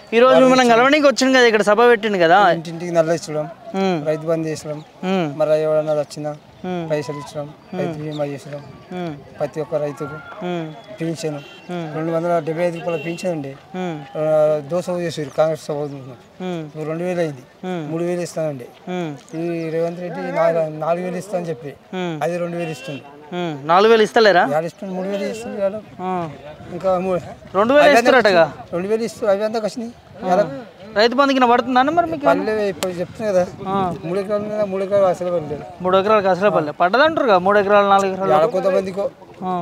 ఈ రోజు మనం కలవడానికి వచ్చింది కదా ఇక్కడ సభ పెట్టింది కదా ఇంటింటికి నల్ల ఇచ్చడం ఉమ్, రైతు బంద్ చేసడం ఉమ్, మరి ఎవరన్నా వచ్చినా ఉమ్, పైసలు ఇచ్చడం రైతు బీమా చేసడం ఉమ్, ప్రతి ఒక్క రైతుకు ఉమ్, పింఛను ఉమ్, రెండు వందల డెబ్బై ఐదు రూపాయల పింఛన్ ఉండే ఉమ్, ఆ, దోస చేసారు కాంగ్రెస్ ప్రభుత్వం ఉమ్, ఇప్పుడు రెండు వేలు అయింది ఉమ్, మూడు వేలు ఇస్తానండి ఉమ్, ఈ రేవంత్ రెడ్డి నాలుగు నాలుగు వేలు ఇస్తా అని చెప్పి ఉమ్, అది రెండు వేలు ఇస్తుంది ఉమ్. నాలుగు వేలు ఇస్తలేరా ఏడు ఇస్తుంది మూడు వేలు ఇస్తుంది ఏడు. ఆ, ఇంకా మూడు రెండు వేలు ఇస్తారటగా రెండు వేలు ఇస్తూ అవి అంతా వచ్చినాయి ఏడకు. రైతు బంధుకి పడుతుందా మరి మీకు పల్లె ఇప్పుడు చెప్తున్నా కదా మూడు ఎకరాలు మీద మూడు ఎకరాలు అసలు పడలేదు మూడు ఎకరాలకు అసలే పల్లె పడ్డదంటారు కదా మూడు ఎకరాలు నాలుగు ఎకరాలు ఆడ కొంతమందికో ఆ.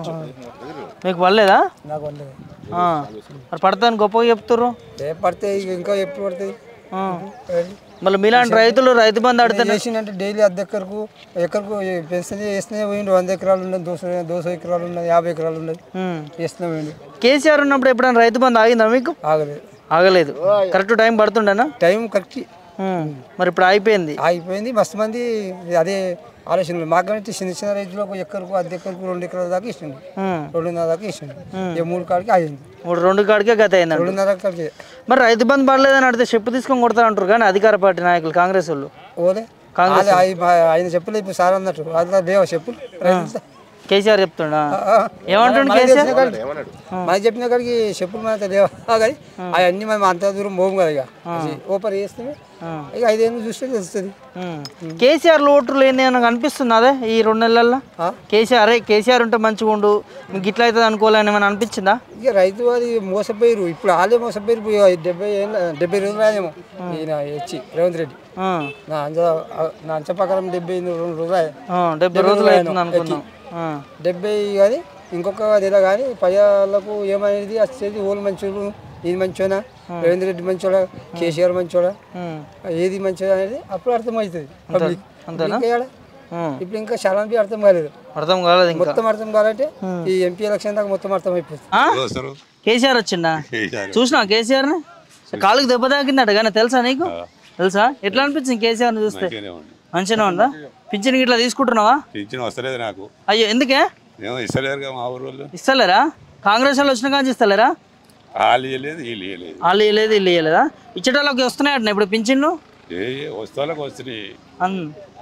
మీకు పడలేదా నాకు పడలేదు ఆ. మరి పడతాను గొప్పగా చెప్తుర్రు ఏ పడితే ఇక ఇంకా ఎప్పుడు పడుతుంది ఆ. మళ్ళీ మీలాంటి రైతులు రైతు బంధు అడితే చేసిందంటే డైలీ అర్ధ ఎకరకు ఎకరకు పెన్షన్ వేస్తూనే పోయిండు వంద ఎకరాలు ఉన్నది దోస దోస ఎకరాలు ఉన్నది యాభై ఎకరాలు ఉన్నది ఉమ్. వేస్తూనే పోయిండు కేసీఆర్ ఉన్నప్పుడు ఎప్పుడైనా రైతు బంధు ఆగిందా మీకు ఆగలేదు ఆగలేదు కరెక్ట్ టైం పడుతుండేనా టైం కరెక్ట్ ఉమ్. మరి ఇప్పుడు అయిపోయింది ఆగిపోయింది మస్తు మంది అదే ఆలోచనలు మాకంటే చిన్న చిన్న రైతులకు ఎకరకు అర్ధ ఎకరకు రెండు ఎకరాల దాకా ఇస్తుంది ఉమ్. రెండున్నర దాకా ఇస్తుంది ఇక మూడు కాడికి ఆగింది మూడు రెండు కాడికే గత అయిందండి రెండున్నర కాడికి మరి రైతు బంధు పడలేదని అడిగితే చెప్పు తీసుకొని కొడతా అంటారు కానీ అధికార పార్టీ నాయకులు కాంగ్రెస్ వాళ్ళు ఓలే అది ఆయ- ఆయన చెప్పలే ఇప్పుడు సార్ అన్నట్టు అట్లా లేవా చెప్పులు రైతులతో. కేసీఆర్ చెప్తుండా ఆ, ఏమంటుండు మనకి కేసీఆర్ తెలిసిన కాడికి మనకి చెప్పిన కాడికి చెప్పులు మన లేవా కానీ అవన్నీ మనం అంత దూరం పోము కదా ఇక ఓపర్ చేస్తే ఇక ఐదేళ్ళు చూస్తే తెలుస్తుంది ఉమ్. కేసీఆర్ ఓట్లు ఏంది అని అనిపిస్తుంది అదే ఈ రెండు నెలల్లో ఆ? కేసీఆర్ అరే కేసీఆర్ ఉంటే మంచిగా ఉండు మీకు ఇట్లా అవుతుంది అనుకోవాలని ఏమైనా అనిపించిందా ఇక రైతు అది మోసపోయారు ఇప్పుడు వాళ్ళే మోసపోయారు ఇప్పుడు డెబ్బై ఏళ్ళ డెబ్బై రోజులు రాదేమో ఈయన వచ్చి రేవంత్ రెడ్డి ఆ. నా అంచ నా అంచ ప్రకారం డెబ్బై ఎనిమిది రెండు రోజులు రాయ ఆ, డెబ్బై రోజులు అవుతుంది అనుకున్నాం ఆ. డెబ్బై కానీ ఇంకొక నెల కానీ ప్రజలకు ఏమనేది వచ్చేది ఓళ్ళు మంచోళ్ళు ఇది మంచోనా రేవంత్ రెడ్డి మంచోడా కేసీఆర్ మంచోడా ఉమ్. ఏది మంచిది అనేది అప్పుడు అర్థమవుతుంది పబ్లిక్ అంతేనా? ఇంకా ఏడ? ఉమ్. ఇప్పుడు ఇంకా చాలా మంది అర్థం కాలేదు అర్థం కాలేదు ఇంకా మొత్తం అర్థం కావాలంటే ఈ ఎంపీ ఎలక్షన్ దాకా మొత్తం అర్థం అయిపోతుంది ఆ? కేసీఆర్ వచ్చిందా చూసినా కేసీఆర్ ని కాలుకి దెబ్బ తాకిందట కానీ తెలుసా నీకు తెలుసా ఎట్లా అనిపించింది కేసీఆర్ ని చూస్తే మంచిగా ఉందా పింఛన్ ఇట్లా తీసుకుంటున్నావా పింఛన్ వస్తలేదు నాకు అయ్యో ఎందుకే ఏమో ఇస్తలేరుగా మా ఊరు వాళ్ళు ఇస్తలేరా కాంగ్రెస్ వాళ్ళు వచ్చిన కానీ ఇస్తలేరా వాళ్ళు ఇవ్వలేదు వీళ్ళు ఇవ్వలేదు వాళ్ళు ఇవ్వలేదు వీళ్ళు ఇవ్వలేదా ఇచ్చేటోళ్ళకి వస్తున్నాయట ఇప్పుడు పింఛన్లు ఏ ఏ వస్తాలకు వస్తున్నాయి అన్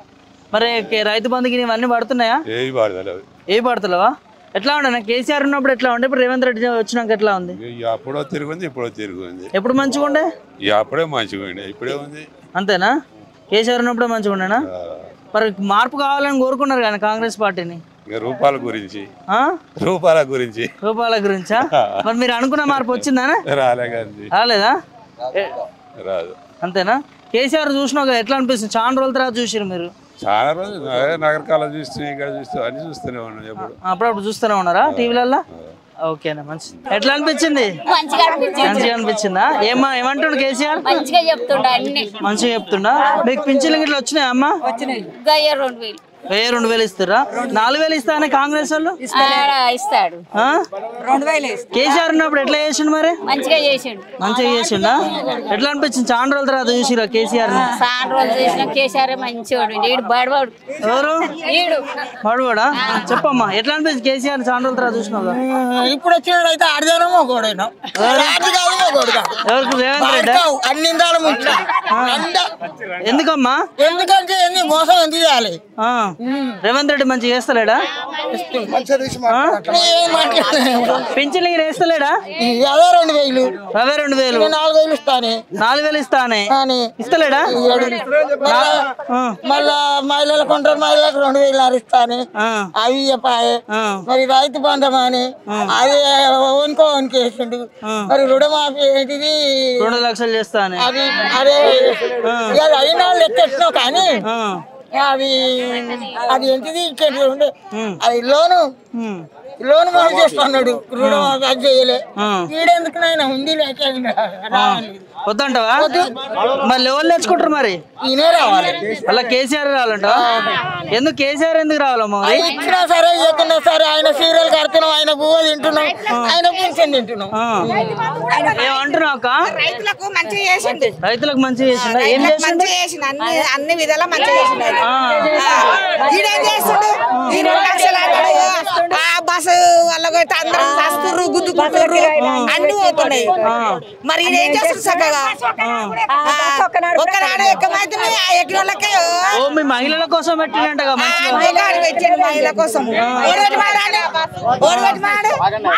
మరి కే- రైతు బంధుకి ఇవన్నీ పడుతున్నాయా ఏవి పాడతలేదు ఏ పడతలేవా ఎట్లా ఉండే నాకు కేసీఆర్ ఉన్నప్పుడు ఎట్లా ఉండే ఇప్పుడు రేవంత్ రెడ్డి వచ్చినాక ఎట్లా ఉంది ఇక అప్పుడో తిరుగుంది ఇప్పుడో తిరుగుంది ఎప్పుడు మంచిగా ఉండే ఇక అప్పుడే మంచిగా ఉండే ఇప్పుడే ఉంది అంతేనా కేసీఆర్ ఉన్నప్పుడే మంచిగా ఉండేనా ఆ, మరి మార్పు కావాలని కోరుకున్నారు కానీ కాంగ్రెస్ పార్టీని ఇక రూపాయల గురించి ఆ? రూపాయల గురించి రూపాయల గురించా మరి మీరు అనుకున్న మార్పు వచ్చిందా రాలే కానీ రాలేదా ఏ- రాదు అంతేనా కేసీఆర్ చూసినాక ఎట్లా అనిపిస్తుంది చాలా రోజుల తర్వాత చూసిరు మీరు చాలా రోజులు అదే నగరకాల చూస్తూ ఇక్కడ చూస్తూ అన్ని చూస్తూనే ఉన్నాం ఎప్పుడు అప్పుడప్పుడు చూస్తూనే ఉన్నారా టీవీలలో ఓకేనా మంచిది ఎట్లా అనిపించింది మంచిగా అనిపించింది మంచిగా అనిపించిందా ఏమా ఏమంటుండు కేసీఆర్ మంచిగా చెప్తుండ అన్ని మంచిగా చెప్తుండా మీకు పింఛన్లు గిట్ల వచ్చినాయా అమ్మా గయ్య రెండు వేలు వెయ్యి రెండు వేలు ఇస్తారా నాలుగు వేలు ఇస్తానే కాంగ్రెస్ వాళ్ళు ఆడ ఇస్తాడు ఆ? కేసీఆర్ ఉన్నప్పుడు ఎట్లా చేసిండు మరి మంచిగా చేసిండు మంచిగా చేసిండా ఎట్లా అనిపించింది చాలా రోజుల తర్వాత చూసిరా కేసీఆర్ ని సాన్ రోజులు చేసిన కేసీఆర్ మంచివాడు ఈడు బడవాడు ఎవరు ఈడు వాడువాడా చెప్పమ్మా ఎట్లా అనిపించింది కేసీఆర్ చాలా రోజుల తర్వాత చూసినావు ఇప్పుడు వచ్చినాడు అయితే ఆడదానమో గోడైనా రాజు కాదు గోడు కాదు ఎవరికి రేవంత్ రెడ్డి బాడుకావు, అన్ని ఇందాల ముంచు ఎందుకమ్మా ఎందుకంటే ఎన్ని మోసం ఎందుకు చేయాలి ఆ. రేవంత్ రెడ్డి మంచిగా చేస్తలేడా ఆ? ఏం మాట్లాడలేదు. పింఛన్లు గిట్ల వేస్తలేడా అదే రెండు వేలు అవే రెండు వేలు నేను నాలుగు వేలు ఇస్తానే నాలుగు వేలు ఇస్తానే కానీ ఇస్తలేడా మళ్ళా ఆ. మళ్ళా మహిళలకు ఉంటారు మహిళలకు రెండు వేలు అరిస్తానే ఆ. అవి చెప్పాయి ఆ. మరి రైతు బంధం అని అది ఓనుకో ఓనికి వేసిండు మరి రుణమాఫీ ఏంటిది రెండు లక్షలు చేస్తానే అది అదే ఇక అది అయిన వాళ్ళు ఎక్కెట్టినావు కానీ ఆ. అది అది ఏంటిది ఇక్కడ ఉండే అది లోను ఉమ్. లోన్ మాఫీ చేస్తున్నాడు రుణమాఫీ అది చేయలే ఆ. ఈడెందుకు నాయన ఉంది లేక రావాలి వద్దంటావా మరి ఎవరు తెచ్చుకుంటారు మరి ఈయనే రావాలి అలా కేసీఆర్ రావాలంట ఎందుకు కేసీఆర్ ఎందుకు రావాలమ్మా మరి అది ఇచ్చినా సరే ఇవ్వకున్నా సరే ఆయన సీరియల్ కడుతున్నాం ఆయన పువ్వు తింటున్నాం ఆయన పింఛన్ తింటున్నాం ఆ. ఏమంటున్నావు అక్క రైతులకు మంచిగా చేసిండు రైతులకు మంచిగా చేసిండా ఏం చేసిండు మంచిగా చేసిండు అన్ని అన్ని విధాలా మంచిగా చేసిండు ఆయన. ఆ. ఆ, ఈడేం చేస్తుండు ఈ రెండు లక్షలు అన్నాడు ఆ బస్సు వాళ్ళకి అందరం వస్తుర్రు గుద్దు గుద్దుకుంటారు అన్ని పోతున్నాయి మరి ఈయన ఏం చేస్తారు చక్కగా ఆ, ఒక్కనాడు ఎక్కమైతే ఆ ఎక్కిన వాళ్ళకే ఓ మీ మహిళల కోసం పెట్టినట్టుగా మంచిగా మోగాడు పెట్టాడు మహిళ కోసం ఓడిపెట్టి మాడాడు ఓడిపెట్టి మాడు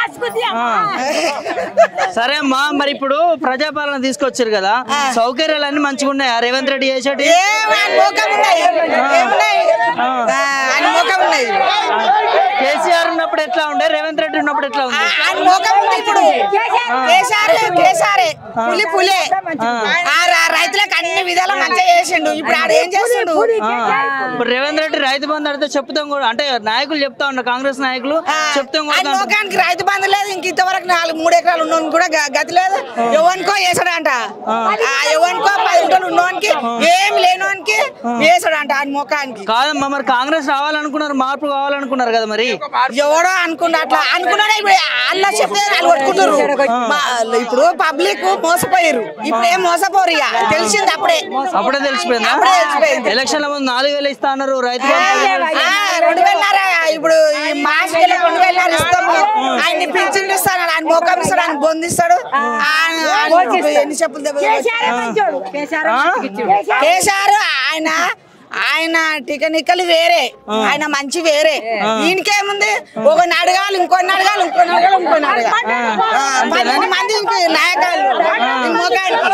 సరే అమ్మా మరి ఇప్పుడు ప్రజాపాలన తీసుకొచ్చారు కదా సౌకర్యాలన్నీ మంచిగా ఉన్నాయా రేవంత్ రెడ్డి చేసేటి ఏం ఆయన మోకం ఉన్నాయి ఏమున్నాయి ఆ, ఆయన మోకం ఉన్నాయి కేసీఆర్ ఉన్నప్పుడు ఎట్లా ఉండే రేవంత్ రెడ్డి ఉన్నప్పుడు ఎట్లా ఆ, ఉంది ఆయన మోకం ఉంది ఇప్పుడు కేసారే కేసారే పులి పులే ఆ రా- రైతులకు అన్ని విధాలా మంచిగా చేసిండు ఇప్పుడు ఆడ ఏం చేసిండు ఇప్పుడు రేవంత్ రెడ్డి రైతు బంధు అడితే చెప్తాం కూడా అంటే నాయకులు చెప్తా ఉన్నారు కాంగ్రెస్ నాయకులు చెప్తాం ఆయన కూడా మోకానికి రైతు బంధు లేదు ఇంక ఇంతవరకు నాలుగు మూడు ఎకరాలు ఉన్నోని కూడా గ- గతి లేదు ఎవరికో వేసాడంట ఆ ఎవరికో పది గుంటలు ఉన్నోనికి ఏం లేనోనికి వేసాడంట ఆయన ముఖానికి కాదమ్మా మరి కాంగ్రెస్ రావాలనుకున్నారు మార్పు కావాలనుకున్నారు కదా మరి ఎవడో అనుకున్నా అట్లా అనుకున్నాడే ఇప్పుడు అల్ల చెప్తే వాళ్ళు కొట్టుకుంటారు మా- ఇప్పుడు పబ్లిక్ మోసపోయారు ఇప్పుడు ఏం మోసపోరు ఇక తెలిసింది అప్పుడే అప్పుడే తెలిసిపోయిందా అప్పుడే తెలిసిపోయింది. ఎలక్షన్ల ముందు నాలుగు వేలు ఇస్తా అన్నారు రైతు బంధు ఆ, రెండు వేలన్నర ఇప్పుడు ఈ మాస్కి రెండు వేలన్నర ఇస్తాము ఆయన్ని పింఛన్ ఇస్తాడు ఆయన మోకం ఇస్తాడు ఆయన బొందిస్తాడు ఆయన- ఆయన ఎన్ని చెప్పులు దెబ్బలు కేసారు ఆయన ఆయన టికనిక్కలు వేరే ఆయన మంచి వేరే ఈయనకేముంది ఒక అడగాలి ఇంకొని అడగాలి ఇంకొని అడగాలి ఇంకొని అడగాలి ఆ, పన్నెండు మంది ఇంక నాయకులు ఈ మోకానికి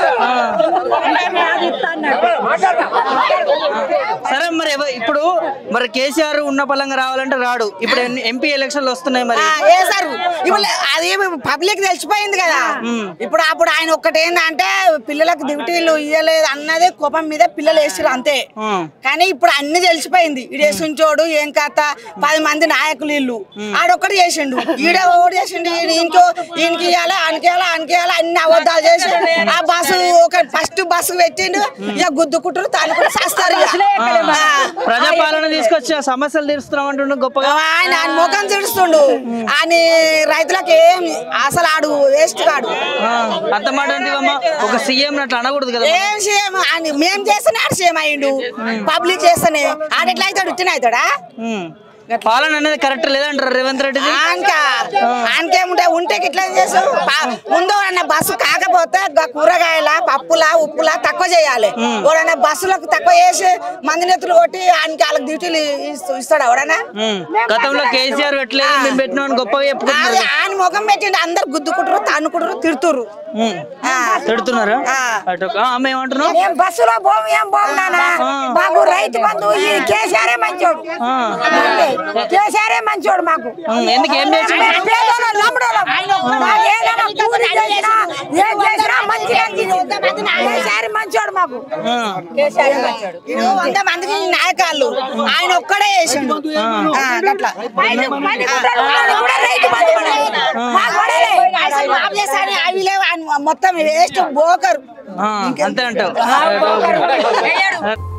సరే మరి ఎవ- ఇప్పుడు మరి కేసీఆర్ ఉన్న పలంగా రావాలంటే రాడు ఇప్పుడు ఎన్ని- ఎంపీ ఎలక్షన్లు వస్తున్నాయి మరి ఆ, వేశారు ఇప్పుడు అది పబ్లిక్ తెలిసిపోయింది కదా ఇప్పుడు అప్పుడు ఆయన ఒక్కటి ఏంటంటే పిల్లలకు డ్యూటీలు ఇయ్యలేదు అన్నది కోపం మీద పిల్లలు వేసారు అంతే ఉమ్. కానీ ఇప్పుడు అన్ని తెలిసిపోయింది ఈడు వేసుంచోడు ఏం కథ పది మంది నాయకులు ఇల్లు ఆడొక్కటి చేసిండు ఈడ ఒకటి చేసిండు ఈయన ఇంకో ఈయనకి ఇవ్వాలి ఆయనకి ఇవ్వాలి ఆయనకి ఇవ్వాలి అన్ని అబద్ధాలు చేసి ఆ బస్సు ఒక ఫస్ట్ బస్సు పెట్టిండు ఇక గుద్దుకుంటారు తాను కూడా చేస్తారు ప్రజాపాలన తీసుకొచ్చి ఆ సమస్యలు తీరుస్తున్నాం అంటుండే గొప్పగా ఆయన ఆయన ముఖం తెలుస్తుండు ఆయన రైతులకు ఏం అసలు ఆడు వేస్ట్ కాడు ఆ, అంత మాట అంటేవమ్మా ఒక సీఎం అట్లా అనకూడదు కదా ఏం సీఎం ఆయన మేం చేస్తేనే ఆడు సీఎం అయ్యిండు పబ్లిక్ చేస్తేనే ఆడ ఎట్లా అవుతాడు ఇట్టిన అవుతాడా ఉమ్. పాలన అనేది కరెక్ట్ లేదంటారు రేవంత్ రెడ్డిది ఆయనక ఆయనకేముంటే ఉంటే ఇట్లా చేసు పా- ముందు అన్న బస్సు కాకపోతే గా కూరగాయల పప్పుల ఉప్పుల తక్కువ చేయాలి ఎవడన్నా బస్సులకు తక్కువ చేసి మంది నెత్తులు కొట్టి ఆయనకి వాళ్ళకి డ్యూటీలు ఇస్తూ- ఇస్తాడు ఎవడన్నా ఉమ్. గతంలో కేసీఆర్ పెట్టలేదు మేము పెట్టినామని గొప్పగా చెప్పుకుంటున్నారు అది ఆయన ముఖం పెట్టిండు అందరు గుద్దుకుంటారు తన్నుకుంటారు తిడుతురు ఉమ్. తిడుతున్నారా ఆ. అటు ఒక- ఆ, మేము ఏమంటున్నాం మేము బస్సులో పోము ఏం పోము నాన్న మాకు రైతు బంధు ఈ కేసీఆరే మంచోడు కేసీఆరే మంచోడు మాకు ఉమ్, ఎందుకు ఏం చేసి మేము పేదోళ్ళం, లంబడోళ్ళం. మాకు ఏదైనా కూలి చేసినా, ఏం చేసినా మంచిగా అనిపించింది. కేసీఆర్ మంచోడు మాకు ఇది వంద మందికి నాయకాళ్ళు ఆయన ఒక్కడే వేసిండు ఆ, అట్లా కూడా రైతు బంధు పడలేదు. మాకు పడలే. పైసలు మాఫ్ చేస్తారని అవి లేవు ఆయన మొత్తం వేస్ట్ బోకరు ఆ, అంతే అంటావు